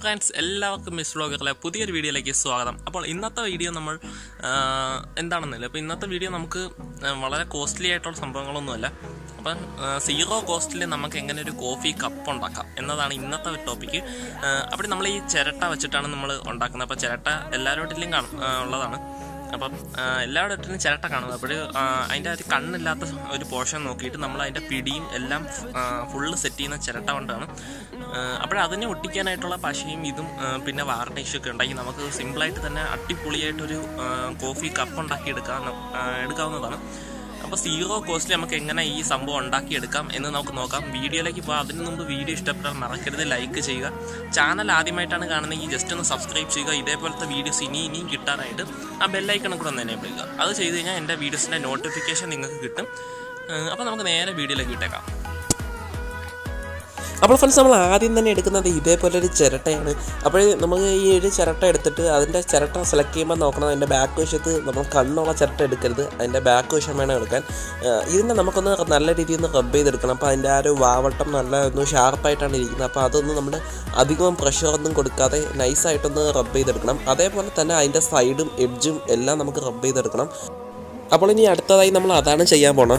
Friends എല്ലാവർക്കും miss വ്ളോഗറിലെ പുതിയൊരു വീഡിയോയിലേക്ക് സ്വാഗതം അപ്പോൾ ഇന്നത്തെ വീഡിയോ നമ്മൾ ആ, എന്താണെന്നില്ല അപ്പോൾ ഇന്നത്തെ വീഡിയോ നമുക്ക് ആ, വളരെ കോസ്റ്റ്ലി ആയിട്ടുള്ള സംഭവങ്ങളൊന്നുമല്ല അപ്പം സീറോ കോസ്റ്റിൽ നമുക്ക് എങ്ങനെ ഒരു കോഫി കപ്പ് ഉണ്ടാക്കാം എന്നതാണ് ഇന്നത്തെ ഒരു ടോപ്പിക്ക് അപ്പോൾ നമ്മൾ ഈ ചിരട്ട വെച്ചിട്ടാണ് നമ്മൾ ഉണ്ടാക്കുന്നത് അപ്പോൾ ചിരട്ട എല്ലാവരോട്ടിലും കാണും ആ, ഉള്ളതാണ് അപ്പം ആ, എല്ലായിടത്തും ചിരട്ട കാണുന്നത് അപ്പോൾ അതിൻ്റെ ഒരു കണ്ണില്ലാത്ത ഒരു പോർഷൻ നോക്കിയിട്ട് നമ്മൾ അതിൻ്റെ പിടിയും എല്ലാം ഫുള്ള് സെറ്റ് ചെയ്യുന്ന ചിരട്ട കൊണ്ടാണ് അപ്പോൾ അതിനെ ഒട്ടിക്കാനായിട്ടുള്ള പശയും ഇതും ആ, പിന്നെ വാർണിഷും ഒക്കെ ഉണ്ടാക്കി നമുക്ക് സിമ്പിളായിട്ട് തന്നെ അടിപൊളിയായിട്ടൊരു ആ, കോഫി കപ്പ് ഉണ്ടാക്കി എടുക്കാൻ ആ, എടുക്കാവുന്നതാണ് അപ്പോൾ സീറോ കോസ്റ്റിൽ നമുക്ക് എങ്ങനെ ഈ സംഭവം ഉണ്ടാക്കിയെടുക്കാം എന്ന് നമുക്ക് നോക്കാം വീഡിയോയിലേക്ക് പോകാം അതിന് മുമ്പ് വീഡിയോ ഇഷ്ടപ്പെട്ടാൽ മറക്കരുത് ലൈക്ക് ചെയ്യുക ചാനൽ ആദ്യമായിട്ടാണ് കാണുന്നതെങ്കിൽ ജസ്റ്റ് ഒന്ന് സബ്സ്ക്രൈബ് ചെയ്യുക ഇതേപോലത്തെ വീഡിയോസ് ഇനി ഇനിയും കിട്ടാനായിട്ട് ആ ബെല്ലൈക്കണും കൂടെ ഒന്ന് എനേബിൾ ചെയ്യുക അത് ചെയ്ത് കഴിഞ്ഞാൽ എൻ്റെ വീഡിയോസിൻ്റെ നോട്ടിഫിക്കേഷൻ നിങ്ങൾക്ക് കിട്ടും അപ്പോൾ നമുക്ക് നേരെ വീഡിയോയിലേക്ക് ഇട്ടേക്കാം അപ്പോൾ ഫ്രണ്ട്സ് നമ്മൾ ആദ്യം തന്നെ എടുക്കുന്നത് ഇതേപോലെ ഒരു ചിരട്ടയാണ് അപ്പോൾ നമ്മൾ ഈ ഒരു ചിരട്ട എടുത്തിട്ട് അതിൻ്റെ ചിരട്ട സെലക്ട് ചെയ്യുമ്പോൾ നോക്കണം അതിൻ്റെ ബാക്ക് വശത്ത് നമ്മൾ കണ്ണുള്ള ചിരട്ട എടുക്കരുത് അതിൻ്റെ ബാക്ക് വശം വേണം എടുക്കാൻ ആ, ഇതിനെ നമുക്കൊന്ന് നല്ല രീതിയിൽ ഒന്ന് റബ്ബ് ചെയ്തെടുക്കണം അപ്പോൾ അതിൻ്റെ ആ ഒരു വാവട്ടം നല്ല ഒന്ന് ഷാർപ്പായിട്ടാണ് ഇരിക്കുന്നത് അപ്പോൾ അതൊന്ന് നമ്മൾ അധികം പ്രഷറൊന്നും കൊടുക്കാതെ നൈസായിട്ടൊന്ന് റബ്ബ് ചെയ്തെടുക്കണം അതേപോലെ തന്നെ അതിൻ്റെ സൈഡും എഡ്ജും എല്ലാം നമുക്ക് റബ്ബ് ചെയ്തെടുക്കണം അപ്പോൾ ഇനി അടുത്തതായി നമ്മൾ അതാണ് ചെയ്യാൻ പോണത്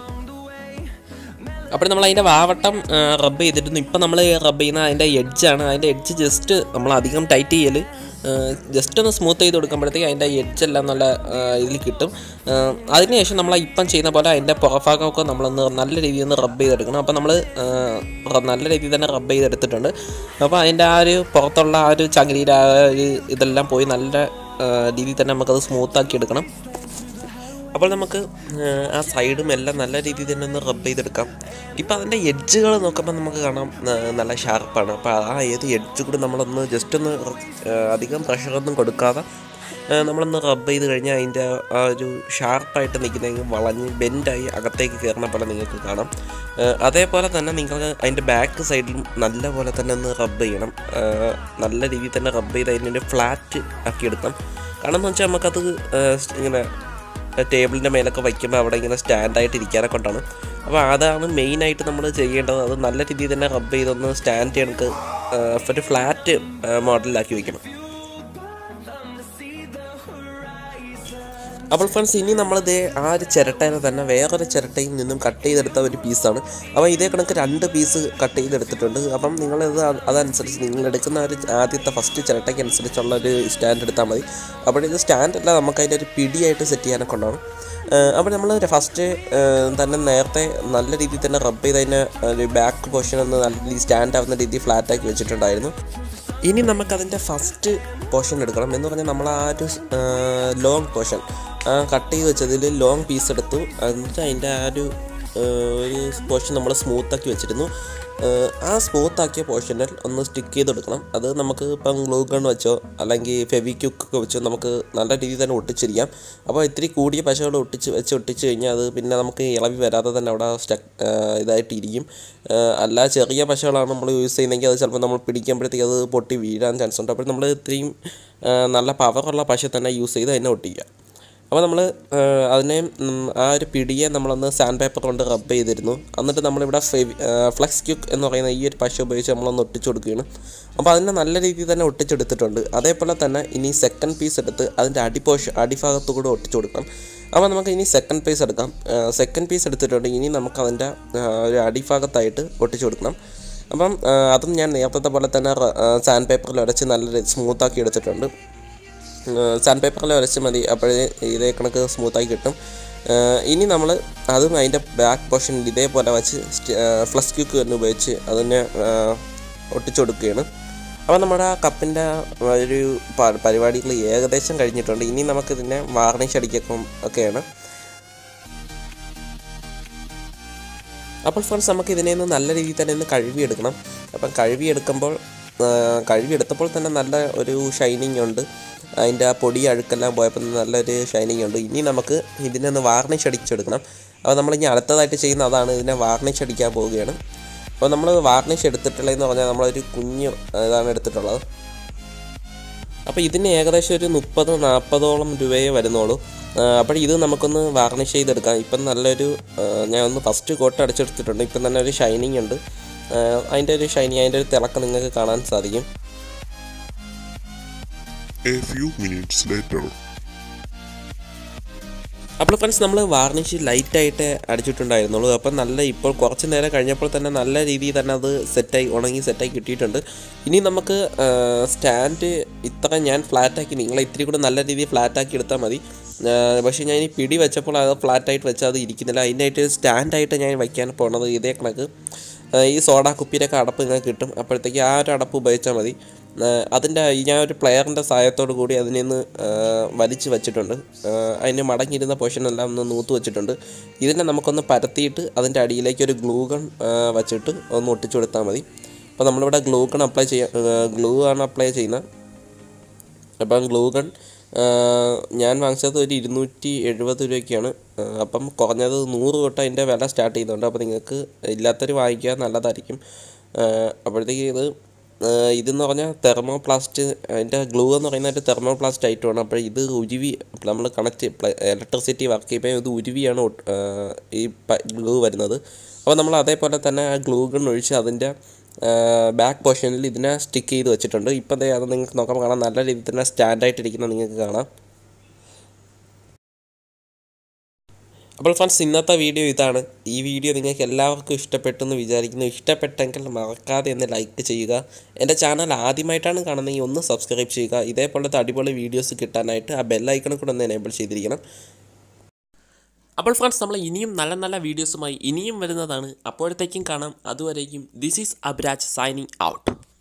അപ്പോൾ നമ്മൾ അതിൻ്റെ വാവട്ടം റബ്ബ് ചെയ്തിട്ടുണ്ട് ഇപ്പം നമ്മൾ റബ്ബ് ചെയ്യുന്ന അതിൻ്റെ എഡ്ജാണ് അതിൻ്റെ എഡ്ജ് ജസ്റ്റ് നമ്മൾ അധികം ടൈറ്റ് ചെയ്യൽ ജസ്റ്റ് ഒന്ന് സ്മൂത്ത് ചെയ്ത് കൊടുക്കുമ്പോഴത്തേക്ക് അതിൻ്റെ എഡ്ജെല്ലാം നല്ല ആ, ഇതിൽ കിട്ടും ആ, അതിനുശേഷം നമ്മൾ ഇപ്പം ചെയ്യുന്ന പോലെ അതിൻ്റെ പുറഭാഗമൊക്കെ നമ്മളൊന്ന് നല്ല രീതിയിൽ ഒന്ന് റബ്ബ് ചെയ്തെടുക്കണം അപ്പോൾ നമ്മൾ നല്ല രീതിയിൽ തന്നെ റബ്ബ് ചെയ്തെടുത്തിട്ടുണ്ട് അപ്പോൾ അതിൻ്റെ ആ ഒരു പുറത്തുള്ള ആ ഒരു ചകിരിയുടെ ആ ഒരു ഇതെല്ലാം പോയി നല്ല ആ, രീതിയിൽ തന്നെ നമുക്കത് സ്മൂത്താക്കി എടുക്കണം അപ്പോൾ നമുക്ക് ആ, ആ സൈഡും എല്ലാം നല്ല രീതിയിൽ തന്നെ ഒന്ന് റബ്ബ് ചെയ്തെടുക്കാം ഇപ്പോൾ അതിൻ്റെ എഡ്ജുകൾ നോക്കുമ്പോൾ നമുക്ക് കാണാം ആ, നല്ല ഷാർപ്പാണ് അപ്പോൾ ആ ഏത് എഡ്ജ് കൂടി നമ്മളൊന്ന് ജസ്റ്റ് ഒന്ന് ആ, അധികം പ്രഷറൊന്നും കൊടുക്കാതെ ആ, നമ്മളൊന്ന് റബ്ബ് ചെയ്ത് കഴിഞ്ഞാൽ അതിൻ്റെ ആ ഒരു ഷാർപ്പായിട്ട് നിൽക്കുന്ന വളഞ്ഞ് ബെൻഡായി അകത്തേക്ക് കയറുന്ന പോലെ നിങ്ങൾക്ക് കാണാം ആ, അതേപോലെ തന്നെ നിങ്ങൾക്ക് അതിൻ്റെ ബാക്ക് സൈഡിലും നല്ല പോലെ തന്നെ ഒന്ന് റബ്ബ് ചെയ്യണം ആ, നല്ല രീതിയിൽ തന്നെ റബ്ബ് ചെയ്ത് അതിൻ്റെ ഫ്ലാറ്റ് ആക്കിയെടുക്കാം കാരണം എന്ന് വെച്ചാൽ നമുക്കത് ആ, ഇങ്ങനെ ടേബിളിൻ്റെ മേലൊക്കെ വയ്ക്കുമ്പോൾ അവിടെ ഇങ്ങനെ സ്റ്റാൻഡായിട്ട് ഇരിക്കാനെ കൊണ്ടാണ് അപ്പോൾ അതാണ് മെയിനായിട്ട് നമ്മൾ ചെയ്യേണ്ടത് അത് നല്ല രീതിയിൽ തന്നെ റബ്ബ് ചെയ്തൊന്ന് സ്റ്റാൻഡ് കണക്ക് ഒരു ഫ്ലാറ്റ് മോഡലിലാക്കി വെക്കണം അപ്പോൾ ഫ്രണ്ട്സ് ഇനി നമ്മളിത് ആ ഒരു ചിരട്ടേനെ തന്നെ വേറൊരു ചിരട്ടയിൽ നിന്നും കട്ട് ചെയ്തെടുത്ത ഒരു പീസാണ് അപ്പോൾ ഇതേ കണക്ക് രണ്ട് പീസ് കട്ട് ചെയ്തെടുത്തിട്ടുണ്ട് അപ്പം നിങ്ങളിത് അത് അതനുസരിച്ച് നിങ്ങൾ എടുക്കുന്ന ഒരു ആദ്യത്തെ ഫസ്റ്റ് ചിരട്ടയ്ക്ക് അനുസരിച്ചുള്ള ഒരു സ്റ്റാൻഡ് എടുത്താൽ മതി അപ്പോൾ ഇത് സ്റ്റാൻഡല്ല നമുക്ക് അതിൻ്റെ ഒരു പിടിയായിട്ട് സെറ്റ് ചെയ്യാനൊക്കെ ഉണ്ടാവും അപ്പോൾ നമ്മൾ ഫസ്റ്റ് തന്നെ നേരത്തെ നല്ല രീതിയിൽ തന്നെ റബ്ബ് ചെയ്ത് അതിൻ്റെ ഒരു ബാക്ക് പോർഷൻ ഒന്ന് നല്ല രീതിയിൽ സ്റ്റാൻഡ് ആവുന്ന രീതിയിൽ ഫ്ലാറ്റാക്കി വെച്ചിട്ടുണ്ടായിരുന്നു ഇനി നമുക്കതിൻ്റെ ഫസ്റ്റ് പോർഷൻ എടുക്കണം എന്ന് പറഞ്ഞാൽ നമ്മൾ ആ ഒരു ലോങ് പോർഷൻ കട്ട് ചെയ്ത് വെച്ചതിൽ ലോങ് പീസ് എടുത്തു എന്നിട്ട് അതിൻ്റെ ആ ഒരു ആ, ഒരു പോർഷൻ നമ്മൾ സ്മൂത്താക്കി വെച്ചിരുന്നു ആ, ആ സ്മൂത്താക്കിയ പോർഷനിൽ ഒന്ന് സ്റ്റിക്ക് ചെയ്ത് കൊടുക്കണം അത് നമുക്ക് ഇപ്പം ഗ്ലൂ ഗൺ വെച്ചോ അല്ലെങ്കിൽ ഫെവിക്യുക്കൊക്കെ വെച്ചോ നമുക്ക് നല്ല രീതിയിൽ തന്നെ ഒട്ടിച്ചിരിക്കാം അപ്പോൾ ഇത്തിരി കൂടിയ പശകൾ ഒട്ടിച്ച് വെച്ച് ഒട്ടിച്ച് കഴിഞ്ഞാൽ അത് പിന്നെ നമുക്ക് ഇളവി വരാതെ തന്നെ അവിടെ സ്റ്റക്ക് ഇതായിട്ടിരിക്കും ആ, അല്ല ചെറിയ പശകളാണ് നമ്മൾ യൂസ് ചെയ്യുന്നതെങ്കിൽ അത് ചിലപ്പോൾ നമ്മൾ പിടിക്കുമ്പോഴത്തേക്ക് അത് പൊട്ടി വീഴാൻ ചാൻസ് ഉണ്ട് അപ്പോൾ നമ്മൾ ഇത്രയും ആ, നല്ല പവറുള്ള പശ തന്നെ യൂസ് ചെയ്ത് അതിനെ ഒട്ടിക്കുക അപ്പോൾ നമ്മൾ അതിനെ ഉം, ആ ഒരു പിടിയെ നമ്മളൊന്ന് സാൻഡ് പേപ്പർ കൊണ്ട് റബ്ബ് ചെയ്തിരുന്നു എന്നിട്ട് നമ്മളിവിടെ ഫെവി ഫ്ലക്സ് ക്യൂക്ക് എന്ന് പറയുന്ന ഈ ഒരു പശ ഉപയോഗിച്ച് നമ്മളൊന്ന് ഒട്ടിച്ചു കൊടുക്കുകയാണ് അപ്പോൾ അതിനെ നല്ല രീതിയിൽ തന്നെ ഒട്ടിച്ചെടുത്തിട്ടുണ്ട് അതേപോലെ തന്നെ ഇനി സെക്കൻഡ് പീസ് എടുത്ത് അതിൻ്റെ അടിപോഷ അടിഭാഗത്തു കൂടെ ഒട്ടിച്ചു കൊടുക്കണം അപ്പോൾ നമുക്ക് ഇനി സെക്കൻഡ് പീസ് എടുക്കാം സെക്കൻഡ് പീസ് എടുത്തിട്ടുണ്ട് ഇനി നമുക്ക് അതിൻ്റെ ഒരു അടിഭാഗത്തായിട്ട് ഒട്ടിച്ചു കൊടുക്കണം അപ്പം ആ, അതും ഞാൻ നേരത്തെ പോലെ തന്നെ സാൻഡ് പേപ്പറിൽ ഉരച്ച് നല്ല സ്മൂത്താക്കി എടുത്തിട്ടുണ്ട് സാൻഡ് പേപ്പറിൽ ഉരച്ച് മതി അപ്പോഴേ ഇതേ കണക്ക് സ്മൂത്തായി കിട്ടും ആ, ഇനി നമ്മൾ അതും അതിൻ്റെ ബാക്ക് പോർഷനിൽ ഇതേപോലെ വെച്ച് ഫ്ലസ് ക്യൂക്ക് തന്നെ ഉപയോഗിച്ച് അതിനെ ആ, ഒട്ടിച്ചു കൊടുക്കുകയാണ് അപ്പോൾ നമ്മുടെ ആ കപ്പിൻ്റെ ഒരു പ- പരിപാടികൾ ഏകദേശം കഴിഞ്ഞിട്ടുണ്ട് ഇനി നമുക്കിതിനെ വാർണിഷ് അടിക്കും ഒക്കെയാണ് അപ്പോൾ ഫ്രണ്ട്സ് നമുക്ക് ഇതിനെ ഒന്ന് നല്ല രീതിയിൽ തന്നെ ഒന്ന് കഴുകിയെടുക്കണം അപ്പം കഴുകിയെടുക്കുമ്പോൾ ആ, കഴുകിയെടുത്തപ്പോൾ തന്നെ നല്ല ഒരു ഷൈനിങ് ഉണ്ട് അതിൻ്റെ ആ പൊടി അഴുക്കെല്ലാം പോയപ്പോൾ നല്ലൊരു ഷൈനിങ് ഉണ്ട് ഇനി നമുക്ക് ഇതിനെ ഒന്ന് വാർണിഷ് അടിച്ചെടുക്കണം അപ്പോൾ നമ്മളിനി അടുത്തതായിട്ട് ചെയ്യുന്ന അതാണ് ഇതിനെ വാർണിഷ് അടിക്കാൻ പോവുകയാണ് അപ്പോൾ നമ്മൾ വാർണിഷ് എടുത്തിട്ടുള്ളതെന്ന് പറഞ്ഞാൽ നമ്മളൊരു കുഞ്ഞ് ഇതാണ് എടുത്തിട്ടുള്ളത് അപ്പോൾ ഇതിന് ഏകദേശം ഒരു മുപ്പത് നാൽപ്പതോളം രൂപയെ വരുന്നുള്ളൂ അപ്പോൾ ഇത് നമുക്കൊന്ന് വാർണിഷ് ചെയ്തെടുക്കാം ഇപ്പം നല്ലൊരു ആ, ഞാൻ ഒന്ന് ഫസ്റ്റ് കോട്ട് അടിച്ചെടുത്തിട്ടുണ്ട് ഇപ്പം തന്നെ ഒരു ഷൈനിങ് ഉണ്ട് ആ, അതിൻ്റെ ഒരു ഷൈനിങ് അതിൻ്റെ ഒരു തിളക്കം നിങ്ങൾക്ക് കാണാൻ സാധിക്കും A few minutes later. അപ്പോൾ ഫ്രണ്ട്സ് നമ്മൾ വാർണിഷ് ലൈറ്റായിട്ട് അടിച്ചിട്ടുണ്ടായിരുന്നുള്ളൂ അപ്പം നല്ല ഇപ്പോൾ കുറച്ച് നേരം കഴിഞ്ഞപ്പോൾ തന്നെ നല്ല രീതിയിൽ തന്നെ അത് സെറ്റായി ഉണങ്ങി സെറ്റായി കിട്ടിയിട്ടുണ്ട് ഇനി നമുക്ക് സ്റ്റാൻഡ് ഇത്ര ഞാൻ ഫ്ലാറ്റാക്കി നിങ്ങളെ ഇത്തിരി കൂടെ നല്ല രീതിയിൽ ഫ്ലാറ്റാക്കി എടുത്താൽ മതി ആ, പക്ഷേ ഞാൻ ഈ പിടി വെച്ചപ്പോൾ അത് ഫ്ലാറ്റായിട്ട് വെച്ചാൽ അത് ഇരിക്കുന്നില്ല അതിനായിട്ട് സ്റ്റാൻഡായിട്ട് ഞാൻ വയ്ക്കാൻ പോണത് ഇതേ കണക്ക് ആ, ഈ സോഡ കുപ്പിയിലൊക്കെ അടപ്പ് നിങ്ങൾക്ക് കിട്ടും അപ്പോഴത്തേക്ക് ആ ഒരു അടപ്പ് ഉപയോഗിച്ചാൽ മതി ആ, അതിൻ്റെ ഞാൻ ഒരു പ്ലെയറിൻ്റെ സഹായത്തോടു കൂടി അതിനെ ഒന്ന് ആ, വലിച്ച് വെച്ചിട്ടുണ്ട് ആ, അതിന് മടങ്ങിയിരുന്ന പൊസിഷനെല്ലാം ഒന്ന് നൂത്ത് വെച്ചിട്ടുണ്ട് ഇതിനെ നമുക്കൊന്ന് പരത്തിയിട്ട് അതിൻ്റെ അടിയിലേക്ക് ഒരു ഗ്ലൂ ഗൺ വെച്ചിട്ട് ഒന്ന് ഒട്ടിച്ചു കൊടുത്താൽ മതി അപ്പോൾ നമ്മളിവിടെ ഗ്ലൂ ഗൺ അപ്ലൈ ചെയ്യാൻ ഗ്ലൂ ആണ് അപ്ലൈ ചെയ്യുന്നത് അപ്പം ഗ്ലൂ ഗൺ ഞാൻ വാങ്ങിച്ചത് ഒരു ഇരുന്നൂറ്റി എഴുപത് രൂപയ്ക്കാണ് ആ, അപ്പം കുറഞ്ഞത് നൂറ് തൊട്ട് അതിൻ്റെ വില സ്റ്റാർട്ട് ചെയ്യുന്നുണ്ട് അപ്പോൾ നിങ്ങൾക്ക് ഇല്ലാത്തൊരു വാങ്ങിക്കുക നല്ലതായിരിക്കും ആ, അപ്പോഴത്തേക്ക് ഇത് ആ, ഇതെന്ന് പറഞ്ഞാൽ തെർമോ പ്ലാസ്റ്റ് അതിൻ്റെ ഗ്ലൂ എന്ന് പറയുന്നത് ഒരു തെർമോ പ്ലാസ്റ്റ് ഐറ്റമാണ് അപ്പോൾ ഇത് ഉരുവി നമ്മൾ കണക്ട് ഇലക്ട്രിസിറ്റി വർക്ക് ചെയ്യുമ്പോൾ ഇത് ഉരുവിയാണ് ഒട്ട്- ആ, ഈ ഗ്ലൂ വരുന്നത് അപ്പോൾ നമ്മൾ അതേപോലെ തന്നെ ആ ഗ്ലൂ ഗൺ ഒഴിച്ച് അതിൻ്റെ ബാക്ക് പോർഷനിൽ ഇതിനെ സ്റ്റിക്ക് ചെയ്ത് വെച്ചിട്ടുണ്ട് ഇപ്പം ദേ അത് നിങ്ങൾക്ക് നോക്കുമ്പോൾ കാണാം നല്ല രീതിയിൽ തന്നെ സ്റ്റാൻഡായിട്ടിരിക്കുന്ന നിങ്ങൾക്ക് കാണാം അപ്പോൾ ഫ്രണ്ട്സ് ഇന്നത്തെ വീഡിയോ ഇതാണ് ഈ വീഡിയോ നിങ്ങൾക്ക് എല്ലാവർക്കും ഇഷ്ടപ്പെട്ടെന്ന് വിചാരിക്കുന്നു ഇഷ്ടപ്പെട്ടെങ്കിൽ മറക്കാതെ ഒന്ന് ലൈക്ക് ചെയ്യുക എൻ്റെ ചാനൽ ആദ്യമായിട്ടാണ് കാണുന്നതെങ്കിൽ ഒന്ന് സബ്സ്ക്രൈബ് ചെയ്യുക ഇതേപോലത്തെ അടിപൊളി വീഡിയോസ് കിട്ടാനായിട്ട് ആ ബെല്ലൈക്കണും കൂടെ ഒന്ന് എനേബിൾ ചെയ്തിരിക്കണം അപ്പോൾ ഫ്രണ്ട്സ് നമ്മൾ ഇനിയും നല്ല നല്ല വീഡിയോസുമായി ഇനിയും വരുന്നതാണ് അപ്പോഴത്തേക്കും കാണാം അതുവരേക്കും this is Abraj signing out